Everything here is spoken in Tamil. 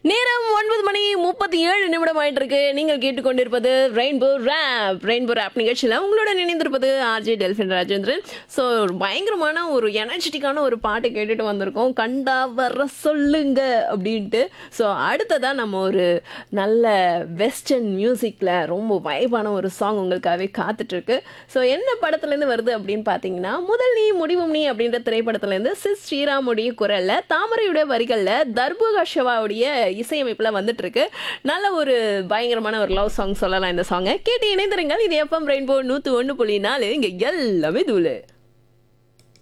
நேரம் ஒன்பது மணி முப்பத்தி ஏழு நிமிடம் ஆயிட்டு இருக்கு நீங்கள் கேட்டுக்கொண்டிருப்பது ரெயின்போ ரேப் ரெயின்போ ரேப் நிகழ்ச்சியில் உங்களுடன் இணைந்திருப்பது ஆர்ஜே டெல்ஃபின் ராஜேந்திரன் ஸோ பயங்கரமான ஒரு எனர்ஜெட்டிக்கான ஒரு பாட்டை கேட்டுட்டு வந்திருக்கோம் கண்டா வர சொல்லுங்க அப்படின்ட்டு ஸோ அடுத்ததான் நம்ம ஒரு நல்ல வெஸ்டர்ன் மியூசிக்கில் ரொம்ப வைபான ஒரு சாங் உங்களுக்காகவே காத்துட்டு இருக்கு ஸோ என்ன படத்துலேருந்து வருது அப்படின்னு பார்த்தீங்கன்னா முதல் நீ முடிவும் நீ அப்படின்ற திரைப்படத்துலேருந்து சிஸ் ஸ்ரீராமுடைய குரலில் தாமரையுடைய வரிகளில் தர்புகா சிவாவுடைய இசையமைப்பில் வந்துட்டு இருக்கு நல்ல ஒரு பயங்கரமான ஒரு லவ் சாங் சொல்லலாம் இந்த சாங்கை கேட்டு இணைந்திருங்கள் இது எஃப்எம் ரெயின்போ நூற்று ஒன்று புள்ளி நாலு இங்கே எல்லாமே தூளு